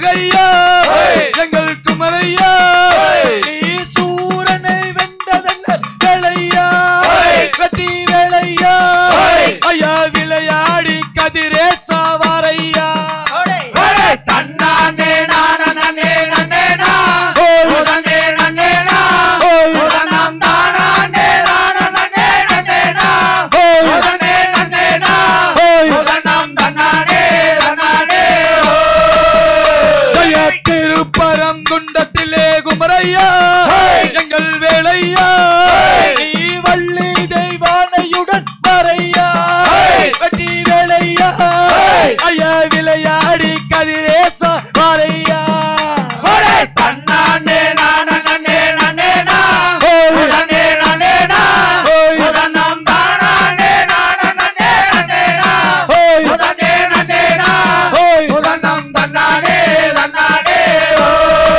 முருகையா எங்கள் குமரையா நீ சூரனை வென்றதென்ன வேலையா வெட்டி வேலையா ஐயா விளையாடி கதிரே சாவாரையா தன்னானே நானே நன்னே நா ஓய், நன்னே நன்னே நா ஓய், உடனம் தானானே நானே நன்னே நன்னே நா ஓய், உடனே நன்னே நா ஓய். உடனம் தன்னானே தன்னானே ஓ ஜெய திருப்பரங்குண்டத்திலே குமரையா எங்கள் வேலையா நீ வள்ளி தெய்வானையுடன் வரையா வெட்டி வேலையா ஐயா விளையாடி கதிரேச வரையா ஒரே தன்னானே நானே நன்னே நன்னே நா ஓய், உடனே நன்னே நா ஓய், உடனம் தானானே நானே நன்னே நன்னே நா ஓய், உடனே நன்னே நா ஓய். உடனம் தன்னானே தன்னானே ஓ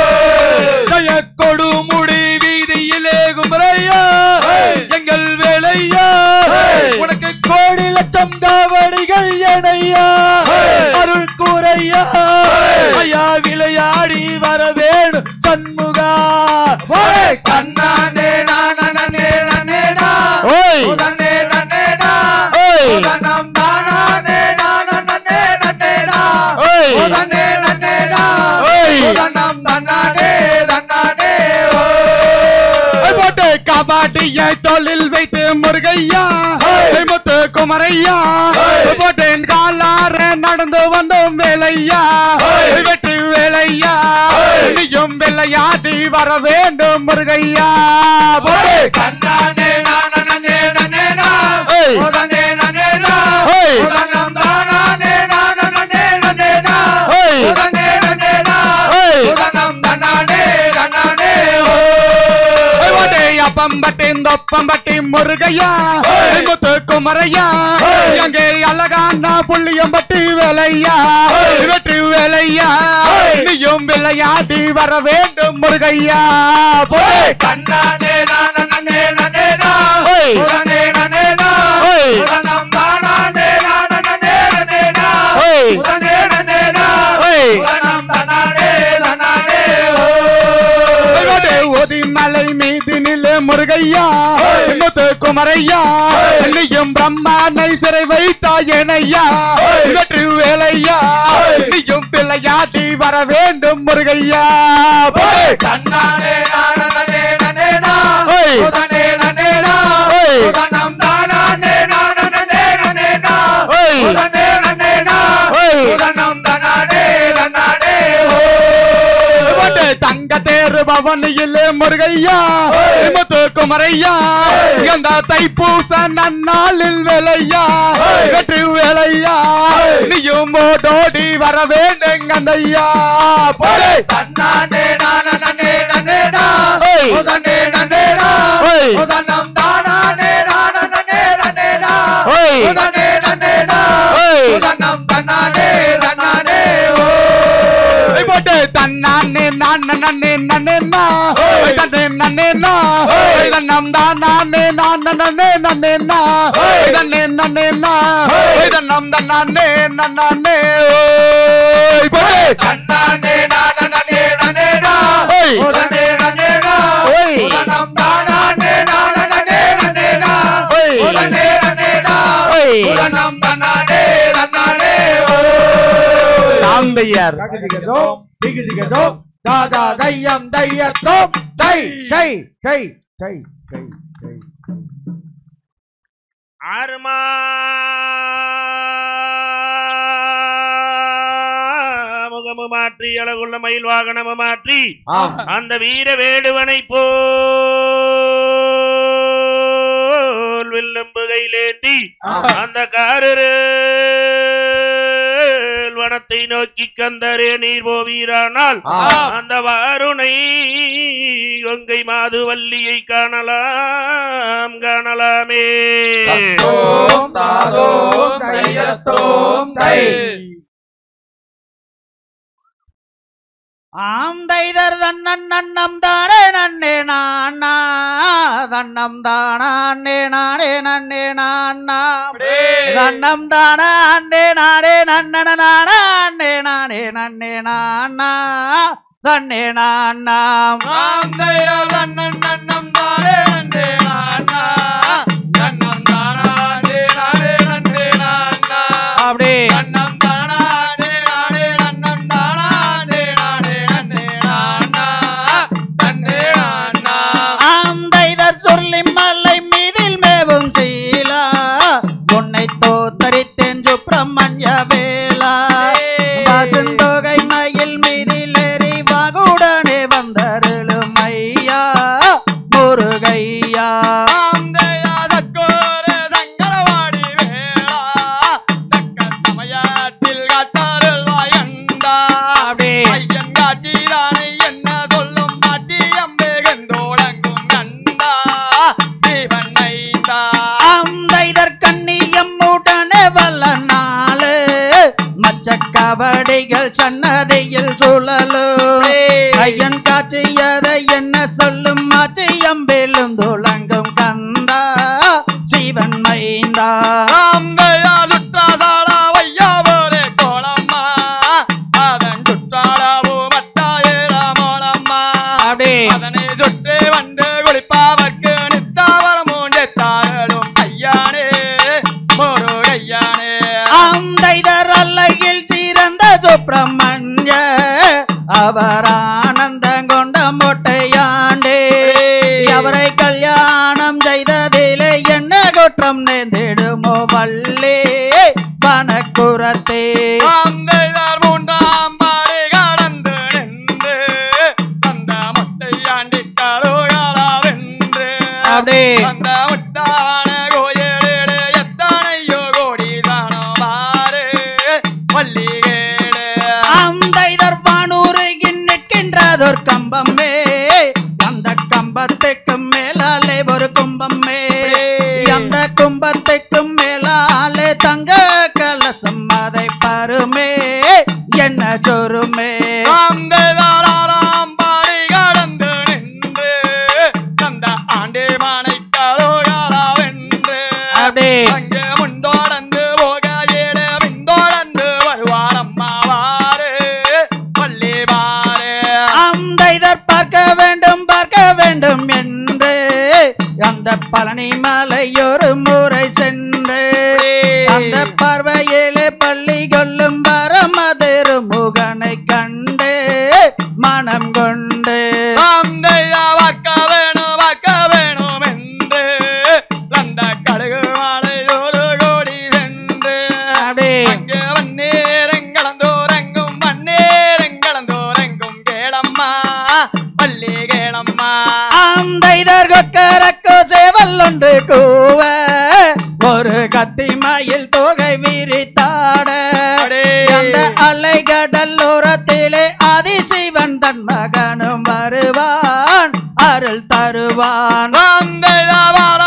ஜெய கொடுமுடி வீதியிலே குமரையா எங்கள் வேலையா உனக்கு கோடி லட்சம் காவடிகள் எனையா அருள் கூரையா ஐயா விளையாடி வர வேணும் சண்முகா ஒரே தன்னானே நானே நன்னே நன்னே நா ஓய் உடனே நன்னே நா ஓய் உடனம் தானானே நானே நன்னே நன்னே நா ஓய் உடனே நன்னே நா ஓய் உடனம் தன்னானே தன்னானே ஓ போட்டு காபாட்டியை தொழில் வைத்து முருகையா முத்து குமரையா போட்டேன் காலார நடந்து வந்தோம் வேலையா வெற்றி வேலையா நீயும் வெள்ளையாடி வர வேண்டும் முருகையா போட்டு கண்ணானே நானே நன்னே நன்னே நா ஓய். உடனே நன்னே நா ஓய். உடனம் தானானே நானே நன்னே நன்னே நா ஓய். உடனே நன்னே நா ஓய். உடனம் தன்னானே தன்னானே ஓ போட்டு அப்பம்பட்டி தொப்பம்பட்டி முருகையா முத்து குமரையா அங்கே அழகான புள்ளியம்பட்டி வேலையா வெற்றி வேலையா நீயும் விளையாடி வர வேண்டும் முருகையா போட்டு கண்ணானே நானே நன்னே நன்னே நா ஓய். உடனே நன்னே நா ஓய். உடனம் தானானே நானே நன்னே நன்னே நா ஓய். உடனே நன்னே நா ஓய். உடனம் தன்னானே தன்னானே ஓ போட்டு ஒதி மலை மீது நில முருகையா முத்து குமரையா நீயும் பிரம்மானை சிறை வைத்தாயனையா வெற்றி வேலையா நீயும் விளையாடி வர வேண்டும் முருகையா போட்டு தன்னானே நானே நன்னே நன்னே நா ஓய். உடனே நன்னே நா ஓய். உடனம் தானானே நானே நன்னே நன்னே நா ஓய். உடனே நன்னே நா ஓய். உடனம் தன்னானே தன்னானே ஓ போட்டு தங்க தேரு பவனியில் முருகையா முத்து குமரையா அந்த தைப்பூச நன்னாளில் வேலையா வெற்றி வேலையா நீயும் ஓடோடி வர வேண்டும் அந்தையா போடு தன்னானே நானே நன்னே நன்னே நா ஓய். உடனே நன்னே நா ஓய். உடனம் தானானே நானே நன்னே நன்னே நா ஓய். உடனே நன்னே நா ஓய். உடனம் தன்னானே தன்னானே ஓ போட்டு தன்னானே நான் நன்னே நன்னே நா ஓய். தன்னே நன்னே நா ஓய். தன்னம் தான் நானே நான் நன்னே நன்னே நா ஓய். தன்னே நன்னே நா ஓய். தன்னம் தான் நானே நன்னே ஓய் போட்டு தன்னானே நானே நன்னே நன்னே நா ஓய். உடனே நன்னே நா ஓய். உடனம் தானானே நானே நன்னே நன்னே நா ஓய். உடனே நன்னே நா ஓய். உடனம் தன்னானே தன்னானே ஓ நாம்பையார் தகிதிகதோம் திகிதிகதோம் தாதா தையம் தையத்தோம் தை தை தை தை தை தை ஆறுமா முகமு மாற்றி அழகுள்ள மயில் வாகனமு மாற்றி அந்த வீர வேடுவனை போல் வில்லம்புகையிலேந்தி அந்த காரரு வனத்தை நோக்கி கந்தரே நீர் போவீரானால் அந்த வாருணை கொங்கை மாதுவல்லியை காணலாம் காணலாமே தத்தோம் தாதோம் தையத்தோம் தை ஆம் தைதர் தன்னன் நன்னம் தானே நன்னே நானா தன்னம் தானா அண்ணே நாடே நன்னே நானா தன்னம் தானா அண்ணே நாடே நன்னன நானா அண்ணே நாடே நன்னே நானா தன்னே நானாம் ஆந்தையால் அண்ணன் நன்னம் தானே நன்றே நானா நன்னம் தானாடே நாடே நன்றே நானா அப்படி நன்னம் தானாடே நாடே நன்னம் தானாடே நாடே நன்றே நானா நன்றே நானா ஆம் தைதர் சொல்லி மலை மீதில் மேவும் சீலா உன்னை தோத்தரித்தேன் சுப்பிரமணிய வேளா பசுந்தொகை மயில் மீதில் ஏறி வாகுடனே வந்தருளும் ஐயா முருகையா ஆந்தையாதக்கோரே சங்கரவாடி வேளா தக்க சமயத்தில் காட்டாரில் வாயண்டா அப்படி ஐயன் காட்சிதானே என்ன சொல்லும் மாற்றி அம்பேகந்தோடங்கும் கண்டா ஜீவன் ஐந்தா ஆம் தைதர் கண்ணியம் உடனே வல்ல நாளு மச்ச கபடிகள் சன்னதியில் சுழலு ஐயன் காட்சியதை என்ன சொல்லும் மாச்சியம் துளங்கும் கந்தா சிவன் மைந்தா ஆந்தையா சுற்றாசாலா வையாவோரே கோலம்மா அதன் சுற்றாலாவோ மட்டாயிரா மோளம்மா அப்படி அதனை சுற்றி வந்து குளிப்பாவர்க்கு நித்தாவரமும் தாரடும் ஐயானே முருகையானே ஆம் தைதர் அல்லையில் சிறந்த சுப்பிரமணிய அவர் ஆனந்தம் கொண்ட மொட்டையாண்டே அவரை கல்யாணம் செய்ததிலே என்ன குற்றம் நேர்ந்திடுமோ வள்ளே வனக்குரத்தே ஆந்தையார் மூன்றாம் பாடி கடந்து நின்று அந்த முட்டையாண்டி கருகாலாவென்று அப்படி அந்த முட்டான கோயிலே எத்தனையோ கோடி தானோ பாரு வள்ளிகேடு ஆம் தைதர் வானூருகின் நிற்கின்றதொரு கம்பமே அந்த கம்பத்துக்கு மேலாலே ஒரு கும்பமே அந்த கும்பத்துக்கு மேலாலே தங்க கலசம் அதை பருமே என்ன சொருமே ஆந்தையாராம் பாடி கடந்து நின்று அந்த ஆண்டிமானை கருகாலாவென்று அப்படி அங்கே முன்தோடந்து போகையிலே பின்தோடந்து வருவார் அம்மாவாரு பள்ளி வாரு அந்த இதர் பார்க்க வேண்டும் பார்க்க வேண்டும் என்று அந்த பழனி மலை ஒரு முறை சென்று அந்த பார்வையிலே பள்ளி கொள்ளும் பரமதிரு முகனை கண்டு மனம் கொண்டு ஆந்தையா பார்க்க வேணும் பார்க்க வேணும் என்று அந்த கடுகு மாலை ஒரு கோடி சென்று அப்படி அங்கே வன்னேரங்களந்தோரங்கும் வன்னேரங்களந்தோரங்கும் கேளம்மா பள்ளி கேளம்மா அந்த இதர் கொக்கரக்கோ சேவல் ஒன்று கூவ ஒரு கத்தி மயில் தொகை விரித்தாட அடே. அந்த அலைகடல் ஓரத்திலே ஆதிசிவன் தன் மகனும் வருவான் அருள் தருவான் ஆந்தையா வார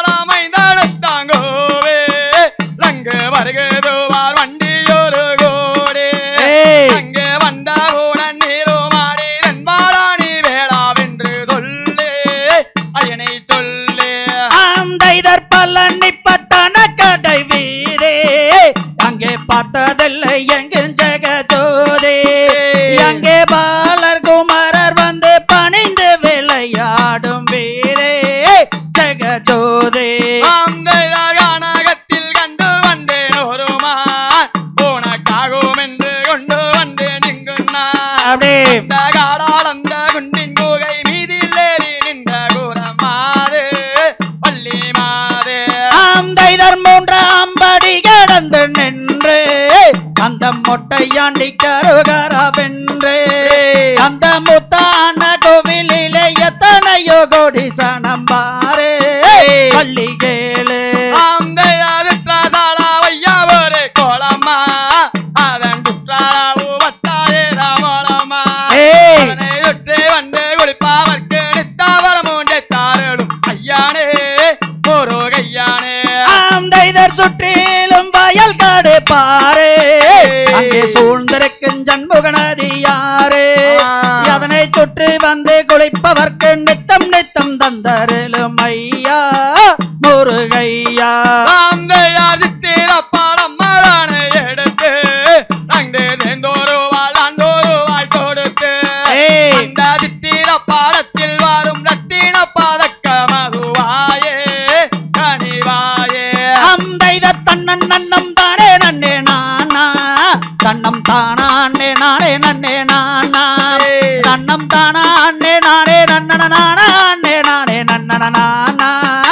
வாரமைந்தெடுத்தாங்கோவே லங்கு வருகுதுவார் வண்டியொரு கோடி ஏய், அங்கே வந்த ஊடன் நீருமாடி தென்பாடாணி வேளாவென்று சொல்லு அயனை சொல்லு அந்த இதர் பழனி பட்டண கடை வீரே அங்கே பார்த்ததில்லை எங்கும் ஜெகஜோதே அங்கே பாலர் குமாரர் வந்து பணிந்து விளையாடும் வீரே ஜெகஜோதே ஆந்தையா கானகத்தில் கண்டு வந்தேன் ஒருமான் உனக்காகும் என்று கொண்டு வந்தேன் இங்குன்னா அப்படி அந்த காடால் அந்த குண்டின் குகை மீதில் ஏறி நின்ற கூறமாது பள்ளி மாது அந்த இதர் மூன்றாம் படி கடந்து நின்று அந்த மொட்டையாண்டி கருகரா வென்று அந்த முத்தான கோவிலிலே எத்தனையோ கோடி சனம் பாரு பள்ளி கேளு ஆந்தையா விற்றாசாலா வையாவரே கோலம்மா அதன் குற்றாலாவு வட்டாரே ராமோலம்மா ஏய். அதனை சுற்றி வந்து குளிப்பாவர்க்கு நித்தாவரமூண்டை தாரடும் ஐயானே ஒரு கையானே அந்த இதர் சுற்றிலும் வயல் காடு பாரு அங்கே சூழ்ந்திருக்கும் ஜன்முகநதி செய்யாரே அதனை சுற்றி வந்து குளிப்பவர்க்கு நித்தம் நித்தம் தந்தருளும் ஐயா முருகையா ராந்தையார் சித்திர படம் மலனை எடுத்து நங்கு நெந்தோரு வாழ்ந்தோரு வாய் கொடுத்து ஏய், அந்த சித்திர பாடத்தில் வரும் ரத்தின பதக்க மதுவாயே கனிவாயே அந்தைத தன்னன் நன்னம் தானே நன்னே நானா தன்னம் தானா அண்ணே நானே நன்னே நானா தன்னம் தானா அண்ணே நானே நன்னன நானா அண்ணே நானே நன்னன நானா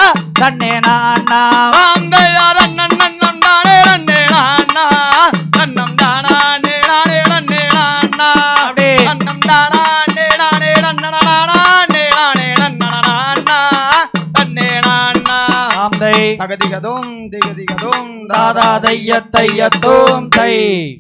தன்னே நானா ராந்தையார் அண்ணன் நன்னம் தானே நன்னே நானா நன்னம் தானா நே நானே நன்னே நானா அப்படி. நன்னம் தானா நே நானே நன்னன நானா நே நானே நன்னன நானா நன்னே நானா ஆந்தை தகதிகதும் திகதிகதும் தாதா தைய தைய தோம் தை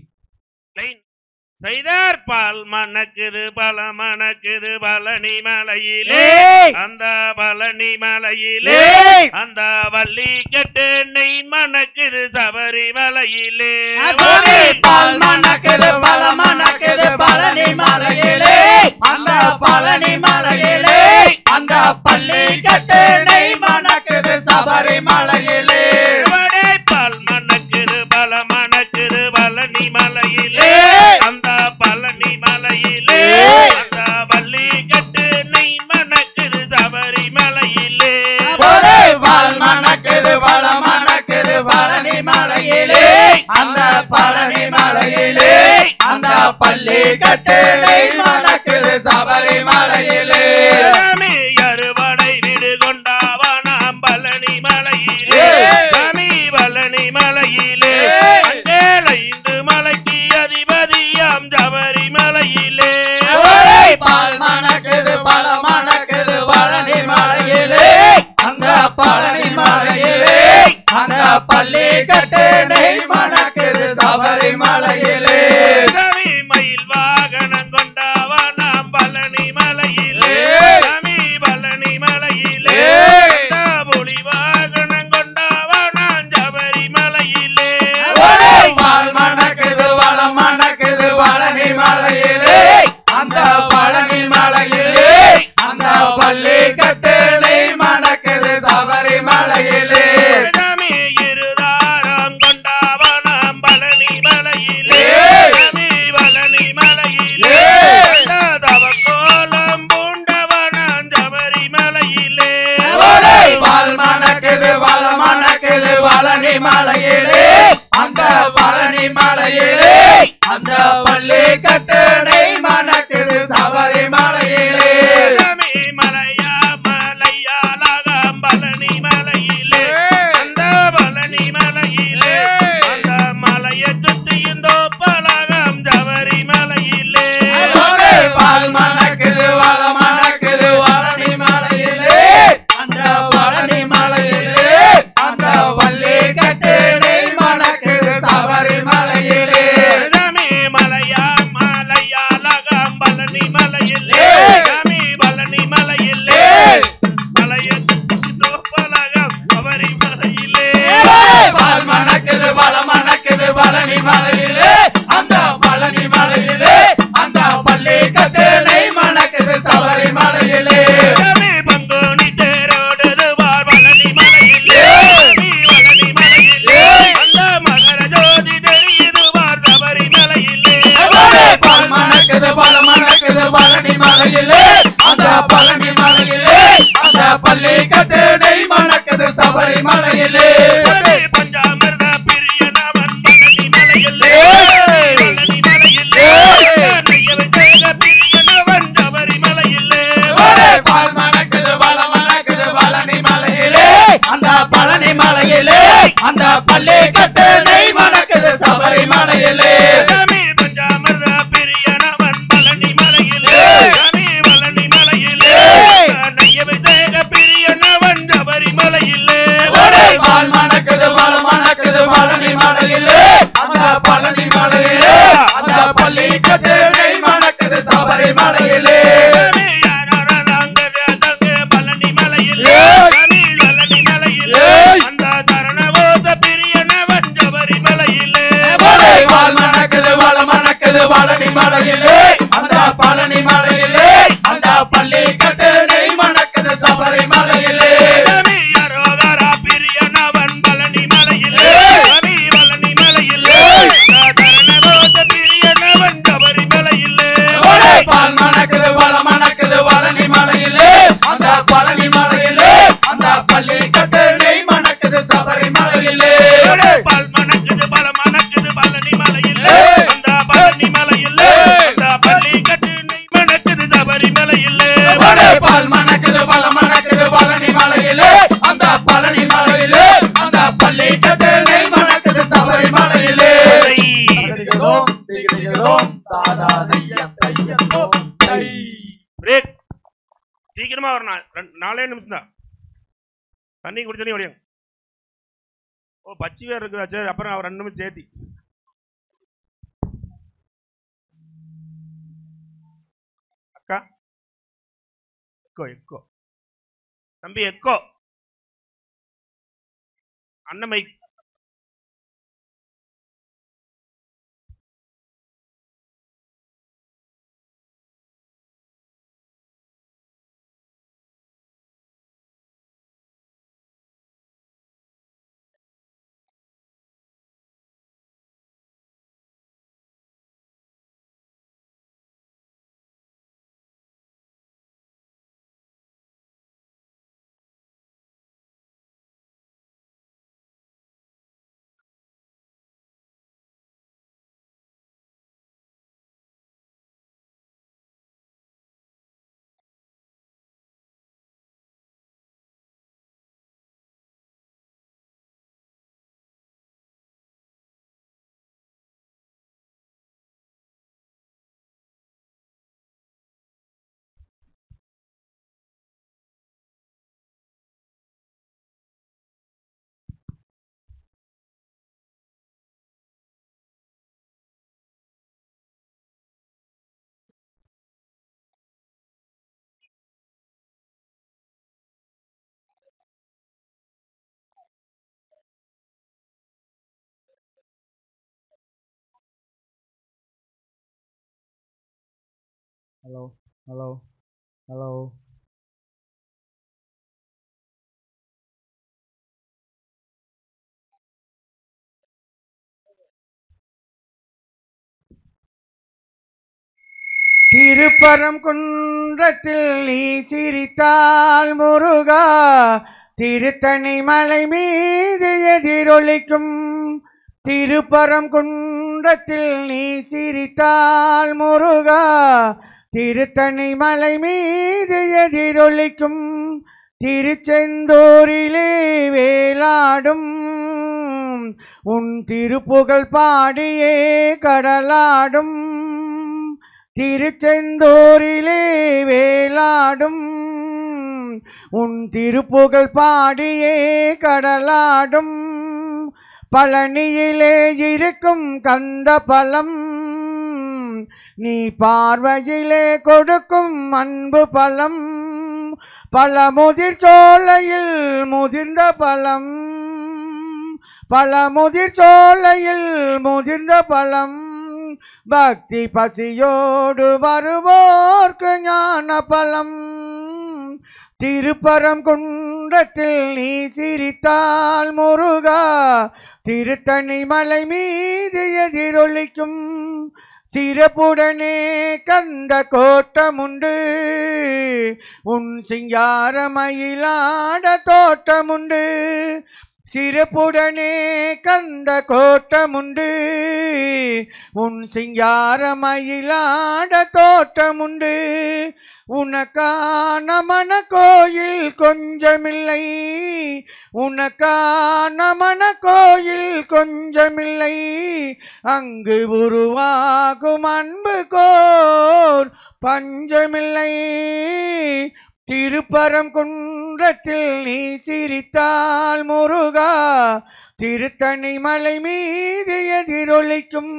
லைன். செய்தார் பால் மணக்குது பல மணக்குது பழனி மலையிலே ஏய் அந்த பழனி மலையிலே ஏய் அந்த வள்ளி கட்டு நெய் மணக்குது சபரி மலையிலே அசோனி பால் மணக்குது பல மணக்குது பழனி மலையிலே அந்த பழனி மலையிலே அந்த பள்ளி கட்டு நெய் மணக்குது சபரி மலையிலே பால் மணக்குது பல மணக்குது பழனி மலையிலே ஏய். அந்த பழனி மலையிலே ஏய். அந்த வள்ளி கட்டு நெய் மணக்குது சபரி மலையிலே ஒரே பால் மணக்குது பல மணக்குது பழனி மலையிலே அந்த பழனி மலையிலே அந்த பள்ளி கட்டு நெய் மணக்குது சபரி மலையிலே சாமி அறுவடை வீடு கொண்டாவானாம் பழனி மலையிலே ஏய். சாமி பழனி மலையிலே ஏய். அங்கேல இந்து மலைக்கு அதிபதியாம் சபரி மலையிலே ஒரே பால் மணக்குது பல மணக்குது பழனி மலையிலே அந்த பழனி மலையிலே அந்த பள்ளி கட்டு நெய் மணக்குது சபரி மலையிலே சாமி மயில் வாகனம் கொண்டாவானாம் பழனி மலையிலே ஏய். சாமி பழனி மலையிலே ஏய். அந்த புலி வாகனம் கொண்டாவானாம் சபரி மலையிலே ஒரே பால் மணக்குது வளம் மணக்குது பழனி மலையிலே அந்த பழனி மலையிலே அந்த பள்ளி கட்டு நெய் மணக்குது சபரி மலையிலே சாமி இருதாரம் கொண்டாவனம் பழனி மலையிலே ஏய். சாமி பழனி மலையிலே ஏய். தவ கோலம் பூண்டவனம் சபரி மலையிலே ஒரே பால் மணக்குது வளம் மணக்குது பழனி மலையிலே அந்த பழனி மலையிலே அந்த பள்ளி கட்டு நெய் மணக்குது சபரி மலையிலே சாமி மலையா மலையாளகம் பழனி மலையிலே அந்த பழனி மலையிலே அந்த மலையை சுத்தி இந்த பலகம் சபரி மலையிலே ஒரே பால் மணக்குது வளம் மணக்குது பழனி மலையிலே அந்த பழனி மலையிலே அந்த வள்ளி கட்டு நெய் மணக்குது சபரி மலையிலே சாமி மலையா மலையாளகம் பழனி மலையிலே ஏய். சாமி பழனி மலையிலே ஏய். மலையை சுத்தி பலகம் சபரி மலையிலே பால் மணக்குது வளம் மணக்குது பழனி மலையிலே அந்த பழனி மலையிலே அந்த பள்ளி கட்டு நெய் மணக்குது சபரி மலையிலே சாமி பங்குனி தேரோடுது வார் பழனி மலையிலே சாமி பழனி மலையிலே அந்த மகர ஜோதி தெரியுது வார் சபரி மலையிலே ஒரே பால் மணக்குது பல மணக்குது பழனி மலையிலே அந்த பழனி மலையிலே அந்த பள்ளி கட்டு நெய் மணக்குது சபரி மலையிலே சாமி பஞ்சாமிர்த பிரியனவன் பழனி மலையிலே பழனி மலையிலே நெய்ய விஜய பிரியனவன் சபரி மலையிலே ஒரே பால் மணக்குது பல மணக்குது பழனி மலையிலே அந்த பழனி மலையிலே அந்த பள்ளி கட்டு நெய் மணக்குது சபரி மலையிலே சாமி பஞ்சாமிர்த பிரியனவன் பழனி மலையிலே சாமி பழனி மலையிலே நெய்ய விஜய பிரியனவன் சபரி மலையிலே ஒரே பால் மணக்குது பல மணக்குது பழனி மலையிலே அந்த பழனி மலையிலே அந்த பள்ளி கட்டு நெய் மணக்குது சபரி மலையிலே சாமி யாராராங்க வேதங்க பழனி மலையிலே சாமி பழனி மலையிலே அந்த சரணகோத பிரியனவன் சபரி மலையிலே ஒரே பால் மணக்குது பல மணக்குது பழனி மலையிலே பிரேக் சீக்கிரமா ஒரு நாள் ரெண்டு- நாலே நிமிஷம் தான் தண்ணி குடிச்சோன்னே ஓடியும் ஓ பச்சை வேர் இருக்குதா சரி அப்புறம் அவர் ரெண்டு நிமிஷம் சேர்த்தி அக்கா எக்கோ எக்கோ தம்பி எக்கோ அண்ணன் மைக் ஹலோ ஹலோ ஹலோ திருப்பரம் குன்றத்தில் நீ சிரித்தால் முருகா திருத்தணி மலை மீது எதிரொலிக்கும் திருப்பரம் குன்றத்தில் நீ சிரித்தால் முருகா திருத்தணி மலை மீது எதிரொலிக்கும் திருச்செந்தூரிலே வேலாடும் உன் திருப்புகழ் பாடியே கடலாடும் திருச்செந்தூரிலே வேலாடும் உன் திருப்புகழ் பாடியே கடலாடும் பழனியிலே இருக்கும் கந்த பலம் நீ பார்வையிலே கொடுக்கும் அன்பு பலம் பல முதிர் சோலையில் முதிர்ந்த பலம் பல முதிர் சோலையில் முதிர்ந்த பலம் பக்தி பசியோடு வருவோர்க்கு ஞான பலம் திருப்பரம் குன்றத்தில் நீ சிரித்தால் முருகா திருத்தணி மலை மீது எதிரொலிக்கும் சிறப்புடனே கந்த கோட்டமுண்டு உன் சிங்கார மயிலாட தோட்டமுண்டு சிறப்புடனே கந்த கோட்டமுண்டு உன் சிங்கார மயிலாட தோட்டமுண்டு உனக்கான மன கோயில் கொஞ்சமில்லை உனக்கான மன கோயில் கொஞ்சமில்லை அங்கு உருவாகும் அன்பு கோர் பஞ்சமில்லை திருப்பரம் குன்றத்தில் நீ சிரித்தால் முருகா திருத்தணி மலை மீது எதிரொலிக்கும்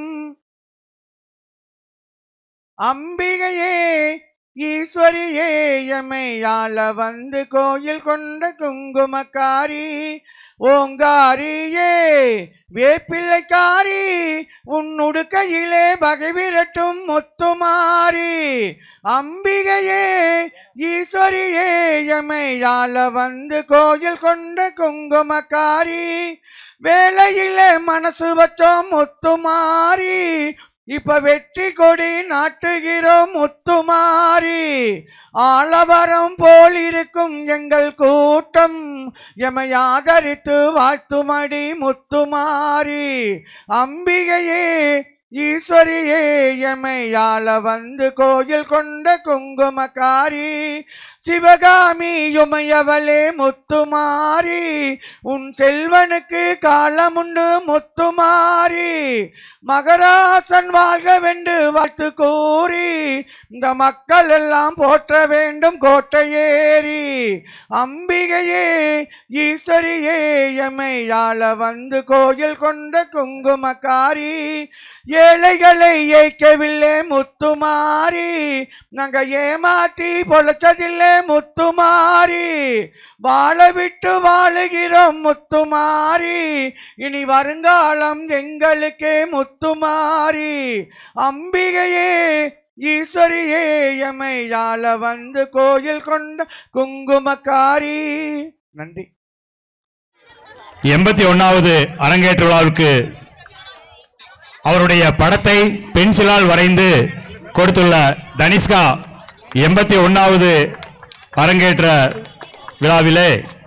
அம்பிகையே ஈஸ்வரியே எமையால வந்து கோயில் கொண்ட குங்குமக்காரி ஓங்காரியே வேப்பிள்ளைக்காரி உன் உடுக்கையிலே பகை விரட்டும் முத்துமாரி அம்பிகையே ஈஸ்வரியே எமையால வந்து கோயில் கொண்ட குங்குமக்காரி வேலையிலே மனசு வச்சோம் முத்துமாரி இப்ப வெற்றி கொடி நாட்டுகிறோம் முத்துமாரி ஆலவரம் போல் இருக்கும் எங்கள் கூட்டம் எமை ஆதரித்து வாழ்த்துமடி முத்துமாரி அம்பிகையே ஈஸ்வரியே எமையாள வந்து கோயில் கொண்ட குங்குமக்காரி சிவகாமி யுமையவளே முத்துமாரி உன் செல்வனுக்கு காலமுண்டு முத்துமாரி மகராசன் வாழ்க வென்று வாழ்த்து கூறி இந்த மக்கள் எல்லாம் போற்ற வேண்டும் கோட்டையேறி அம்பிகையே ஈஸ்வரியே எமையாள வந்து கோயில் கொண்ட குங்குமக்காரி ஏழைகளை ஏய்க்கவில்லை முத்துமாரி நாங்க ஏமாத்தி பொழைச்சதில்லை முத்துமாரி வாழ விட்டு வாழுகிறோம் முத்துமாரி இனி வருங்காலம் எங்களுக்கே முத்துமாரி அம்பிகையே ஈஸ்வரியே எமையாள வந்து கோயில் கொண்ட குங்குமக்காரி நன்றி எண்பத்தி ஒன்னாவது அரங்கேற்ற விழாவுக்கு அவருடைய படத்தை பென்சிலால் வரைந்து கொடுத்துள்ள தனிஷ்கா எண்பத்தி ஒன்னாவது அரங்கேற்ற விழாவிலே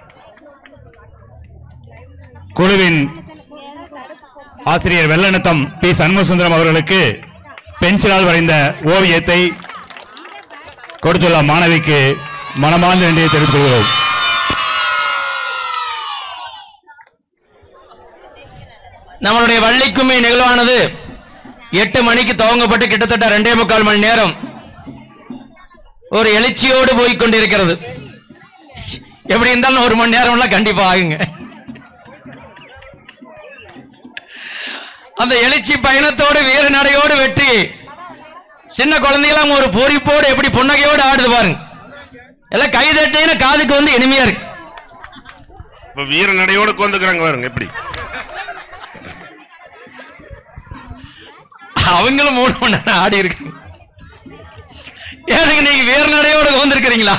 குழுவின் ஆசிரியர் வெள்ளநத்தம் பி சண்முகசுந்தரம் அவர்களுக்கு பென்சிலால் வரைந்த ஓவியத்தை கொடுத்துள்ள மாணவிக்கு மனமார்ந்த நன்றியை தெரிவித்துக் கொள்கிறோம் நம்மளுடைய வள்ளிக்கும்மி நிகழ்வானது எட்டு மணிக்கு துவங்கப்பட்டு கிட்டத்தட்ட ரெண்டே முக்கால் மணி நேரம் ஒரு எழுச்சியோடு போய் கொண்டிருக்கிறது எப்படி இருந்தாலும் ஒரு மணி நேரம்லாம் கண்டிப்பா ஆகுங்க அந்த எழுச்சி பயணத்தோடு வீர நடையோடு வெற்றி சின்ன குழந்தைகளாம் ஒரு பூரிப்போடு எப்படி புன்னகையோடு ஆடுது பாருங்க எல்லாம் கை தட்டின காதுக்கு வந்து இனிமையா இருக்கு இப்ப வீர நடையோட உட்காந்துக்கிறாங்க பாருங்க எப்படி அவங்களும் மூணு மணி நேரம் ஆடி இருக்காங்க ஏனுங்க நீங்க வேறு நடையோட வந்திருக்கிறீங்களா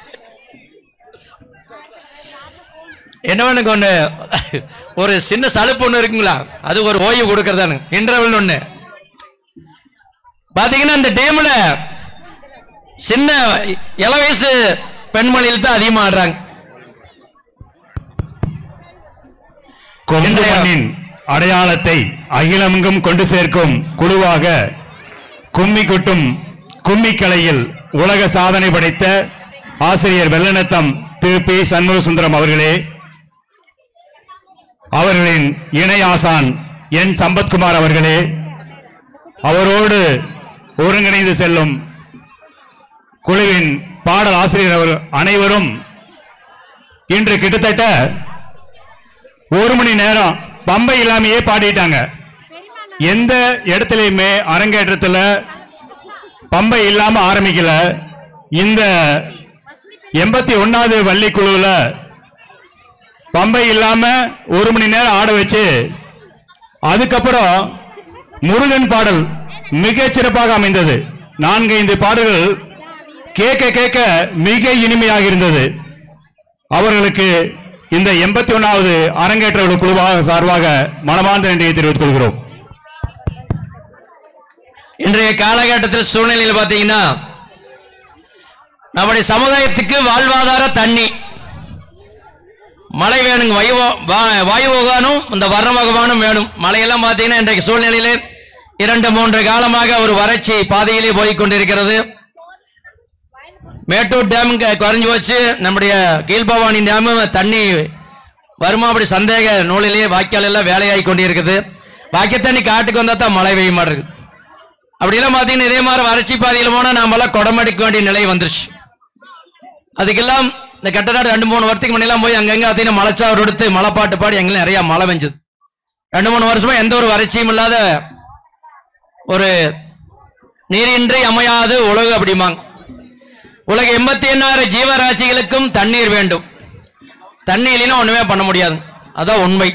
என்ன வேணுங்க ஒண்ணு ஒரு சின்ன சலுப்பு ஒண்ணு இருக்குங்களா அது ஒரு ஓய்வு கொடுக்கறதானு இன்டர்வல் ஒண்ணு பாத்தீங்கன்னா இந்த டீம்ல சின்ன இள வயசு பெண்மணியில் தான் அதிகமா ஆடுறாங்க கொங்கு மண்ணின் அடையாளத்தை அகிலமெங்கும் கொண்டு சேர்க்கும் குழுவாக கும்மி கொட்டும் கும்மி கலையில் உலக சாதனை படைத்த ஆசிரியர் வெள்ளநத்தம் திரு பி சண்முகசுந்தரம் அவர்களே அவர்களின் இணை ஆசான் என் சம்பத்குமார் அவர்களே அவரோடு ஒருங்கிணைந்து செல்லும் குழுவின் பாடல் ஆசிரியர் அவர் அனைவரும் இன்று கிட்டத்தட்ட ஒரு மணி நேரம் பம்பை இல்லாமையே பாடிட்டாங்க எந்த இடத்துலயுமே அரங்கேற்றத்துல பம்பை இல்லாம ஆரம்பிக்கல இந்த எண்பத்தி ஒன்னாவது வள்ளி குழுவுல பம்பை இல்லாம ஒரு மணி நேரம் ஆட வச்சு அதுக்கப்புறம் முருகன் பாடல் மிகச் சிறப்பாக அமைந்தது நான்கு ஐந்து பாடல்கள் கேட்க கேட்க மிக இனிமையாக இருந்தது அவர்களுக்கு இந்த எண்பத்தி ஒன்னாவது அரங்கேற்ற விழா குழுவாக சார்பாக மனமார்ந்த நன்றியை தெரிவித்துக் கொள்கிறோம் இன்றைய காலகட்டத்தில் சூழ்நிலையில் பார்த்தீங்கன்னா நம்முடைய சமுதாயத்துக்கு வாழ்வாதார தண்ணி மழை வேணுங்க வாயு வா- வாயு பகவானும் இந்த வர்ண பகவானும் வேணும் மழையெல்லாம் பார்த்தீங்கன்னா இன்றைக்கு சூழ்நிலையிலே இரண்டு மூன்று காலமாக ஒரு வறட்சி பாதையிலே போய் கொண்டிருக்கிறது மேட்டூர் டேம் க- குறைஞ்சு போச்சு நம்முடைய கீழ்பவானி டேமு தண்ணி வருமா அப்படி சந்தேக நூலிலே வாய்க்கால் எல்லாம் வேலையாகி கொண்டிருக்குது வாக்கிய தண்ணி காட்டுக்கு வந்தா தான் மழை பெய்ய மாட்டேங்குது அப்படிலாம் பார்த்தீங்கன்னா இதே மாதிரி வறட்சி பாதையில் போனால் நாமெல்லாம் குடமடிக்க வேண்டிய நிலை வந்துருச்சு அதுக்கெல்லாம் இந்த கட்டடாடு ரெண்டு மூணு வருஷத்துக்கு முன்னெல்லாம் போய் அங்கங்க பார்த்தீங்கன்னா மலைச்சாவர் எடுத்து மலை பாட்டு பாடி எங்கெல்லாம் நிறைய மழை பெஞ்சது ரெண்டு மூணு வருஷமா எந்த ஒரு வறட்சியும் இல்லாத ஒரு நீரின்றி அமையாது உலகு அப்படிம்பாங்க உலக எண்பத்தி எண்ணாயிரம் ஜீவராசிகளுக்கும் தண்ணீர் வேண்டும் தண்ணி இல்லைன்னா ஒண்ணுமே பண்ண முடியாது அதான் உண்மை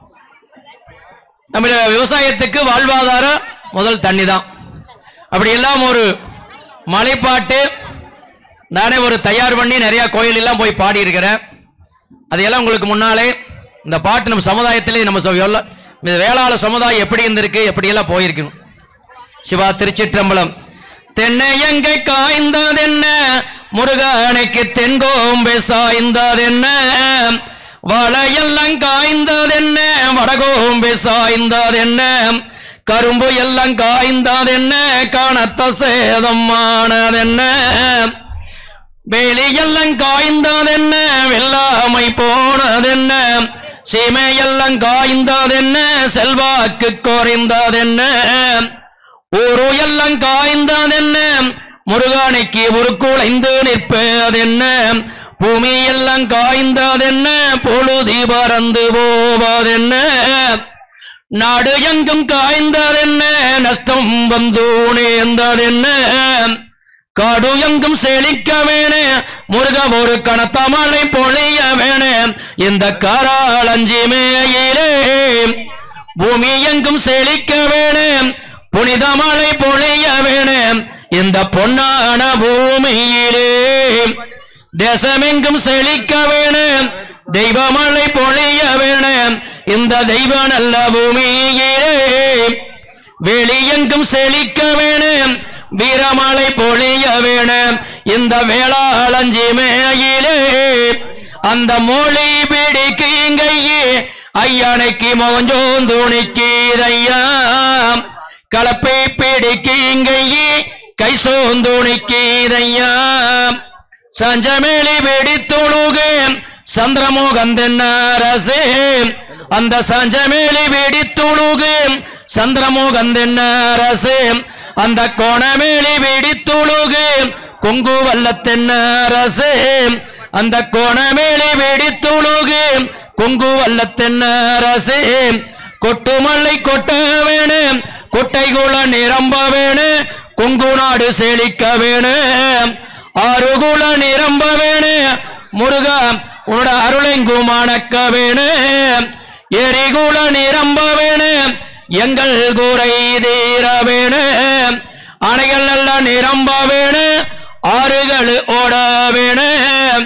நம்ம விவசாயத்துக்கு வாழ்வாதாரம் முதல் தண்ணி தான் அப்படி எல்லாம் ஒரு மலைப்பாட்டு நானே ஒரு தயார் பண்ணி நிறைய கோயில் எல்லாம் போய் பாடி இருக்கிறேன் அதையெல்லாம் உங்களுக்கு முன்னாலே இந்த பாட்டு நம்ம சமுதாயத்திலே நம்ம சொ- எவ்வளோ- இந்த வேளாள சமுதாயம் எப்படி இருந்திருக்கு எப்படியெல்லாம் போயிருக்கணும் சிவா திருச்சிற்றம்பலம் தென்னையங்கை காய்ந்ததென்ன முருகனுக்கு தென்கோம்பை சாய்ந்ததென்ன வாழையெல்லாம் காய்ந்ததென்ன வடகோம்பை சாய்ந்ததென்ன கரும்பு எல்லாம் காய்ந்ததென்ன காணத்த சேதமானதென்ன வெளியெல்லாம் காய்ந்ததென்ன வெள்ளாமை போனதென்ன சீமையெல்லாம் காய்ந்ததென்ன செல்வாக்கு குறைந்ததென்ன ஊரு எல்லாம் காய்ந்ததென்ன முருகானைக்கு ஒரு குலைந்து நிற்பதென்ன பூமி எல்லாம் காய்ந்ததென்ன பொழுதி பறந்து போவதென்ன நாடு எங்கும் காய்ந்ததென்ன நஷ்டம் வந்து நேர்ந்ததென்ன காடு எங்கும் செழிக்க வேணே முருக ஒரு கணத்தமலை பொழிய வேணே இந்த காராளஞ்சி மேயிலே பூமி எங்கும் செழிக்க வேணே புனித மழை பொழிய வேணே இந்த பொன்னான பூமியிலே தேசமெங்கும் செழிக்க வேணும் தெய்வமழை பொழிய வேணும் இந்த தெய்வ நல்ல பூமியிலே வெளியெங்கும் செழிக்க வேணும் வீரமழை பொழிய வேணும் இந்த வேளாளஞ்சி மேயிலே அந்த மொழி பிடிக்குங்கையே ஐயனைக்கு மோஞ்சோம் துணிக்கீதையா கலப்பை பிடிக்குங்கையே கை சோந்துணிக்கீதையா சஞ்சமேலி வெடித்துழுகு சந்திரமோகந்தென்னரசே அந்த சஞ்சமேலி வெடித்துழுகு சந்திரமோகந்தென்னரசே அந்த கோணமேலி வெடித்துழுகு கொங்கு வல்லத்தென்னரசே அந்த கோணமேலி வெடித்துழுகு கொங்கு வல்லத்தென்னரசே கொட்டுமல்லை கொட்ட வேணும் கொட்டைகுள நிரம்ப வேணும் கொங்கு நாடு செழிக்க வேணும் ஆறுகுள நிரம்ப வேணும் முருகா உன்னோட அருளெங்கும் மணக்க வேணும் எரிகுள நிரம்ப வேணும் எங்கள் கூரை தீர வேணும் அணைகள் நல்ல நிரம்ப வேணும் ஆறுகள் ஓட வேணும்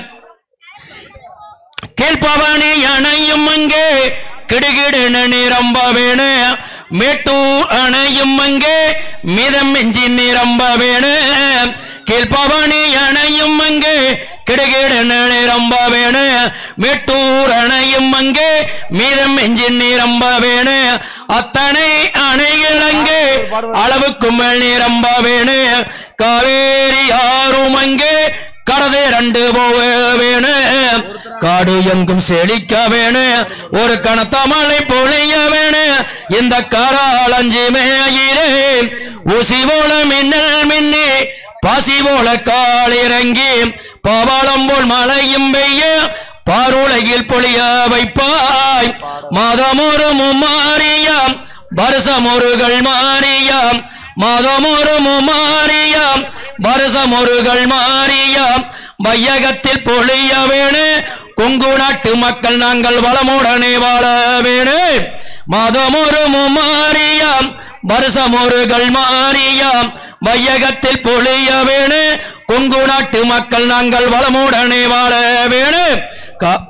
கீழ்பவானி அணையும் அங்கே கிடுகிடுன்னு நிரம்ப வேணும் மேட்டூர் அணையும் அங்கே மிதம் மிஞ்சி நிரம்ப வேணும் கீழ்பவானி அணையும் அங்கே கிடுகிடுன்னு நிரம்ப வேணும் மேட்டூர் அணையும் அங்கே மீதம் மிஞ்சி நிரம்ப வேணும் அத்தனை அணைகள் அங்கே அளவுக்கு மேல் நிரம்ப வேணும் காவேரி ஆறும் அங்கே கடது ரெண்டு போக வேணும் காடு எங்கும் செழிக்க வேணும் ஒரு கணத்த மழை பொழிய வேணும் இந்த காராளஞ்சி மேயிலே ஊசி போல மின்னல் மின்னி பாசி போல காலிறங்கி பாவாளம் போல் மழையும் பெய்ய பாருலகில் பொழிய வைப்பாய் மாதமொரு மும்மாரியாம் வருஷமொருகள் மாறியாம் மாதமொரு மும்மாரியாம் வருஷமொருகள் மாறியாம் வையகத்தில் பொழிய வேணு கொங்கு நாட்டு மக்கள் நாங்கள் வளமுடனே வாழ வேணு மாதமொரு மும்மாரியாம் வருஷமொருகள் மாறியாம் வையகத்தில் பொழிய வேணு கொங்கு நாட்டு மக்கள் நாங்கள் வளமுடனே வாழ வேணு கா-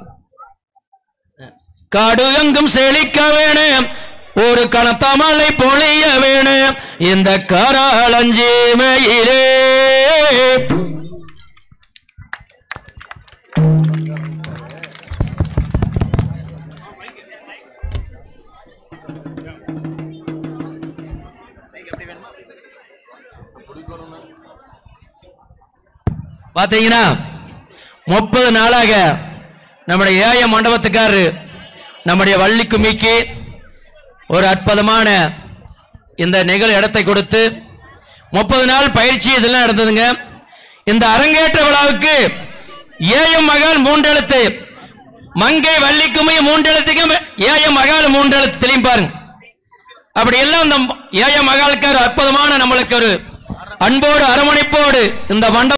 காடு எங்கும் செழிக்க வேணும் ஒரு கணத்தமலை பொழிய வேணும் இந்த கராளஞ்சி மயிலே பாத்தீங்கன்னா முப்பது நாளாக நம்முடைய ஏய மண்டபத்துக்காரரு நம்முடைய வள்ளி கும்மிக்கு ஒரு அற்புதமான இந்த நிகழ் இடத்தை கொடுத்து முப்பது நாள் பயிற்சி இதெல்லாம் நடந்ததுங்க இந்த அரங்கேற்ற விழாவுக்கு ஏஎம் மகால் மூன்றெழுத்து மங்கை வள்ளிக்குமை மூன்றெழுத்துக்கும் ஏஎம் மகால் மூன்றெழுத்து தெரியும் பாருங்க அப்படி எல்லாம் இந்த ஏஎம் மகாலுக்கு ஒரு அற்புதமான நம்மளுக்கு ஒரு அன்போடு அரவணைப்போடு இந்த மண்டபம்